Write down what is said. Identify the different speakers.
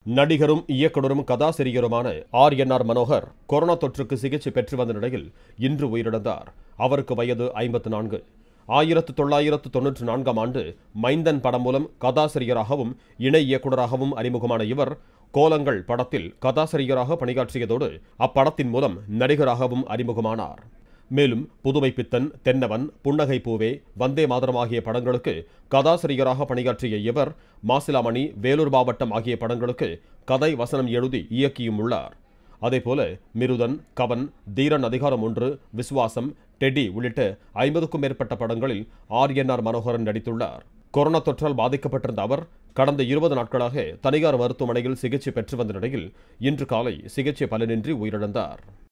Speaker 1: நடிகரும் இயக்குனரும் கதாசிரியருமான R N R Manohar corona தொற்றுக்கு சிகிச்சை பெற்று வந்த நிலையில் இன்று உயிரிழந்தார் அவருக்கு வயது ஐம்பத்து நான்கு ஆயிரத்து தொள்ளாயிரத்து தொன்னூற்று நான்காம் ஆண்டு மைந்தன் படம் மூலம் கதாசிரியராகவும் இணை இயக்குனராகவும் அறிமுகமான இவர் கோலங்கள் படத்தில் கதாசிரியராக பணியாற்றியதோடு அப்படத்தின் மூலம் நடிகராகவும் அறிமுகமானார் மேலும் புதுமை பித்தன் தென்னவன் புன்னகை பூவே வந்தே மாதரம் ஆகிய படங்களுக்கு கதாசிரியராக பணியாற்றிய இவர் மாசிலாமணி வேலூர் மாவட்டம் ஆகிய படங்களுக்கு கதை வசனம் எழுதி இயக்கியும் உள்ளார் அதேபோல மிருதன் கவன் தீரன் அதிகாரம் ஒன்று விசுவாசம் டெடி உள்ளிட்ட ஐம்பதுக்கும் மேற்பட்ட படங்களில் ஆர் என் ஆர் மனோகரன் நடித்துள்ளார் கொரோனா தொற்றால் பாதிக்கப்பட்டிருந்த அவர் கடந்த இருபது நாட்களாக தனியார் மருத்துவமனையில் சிகிச்சை பெற்று வந்த நிலையில் இன்று காலை சிகிச்சை பலனின்றி உயிரிழந்தார்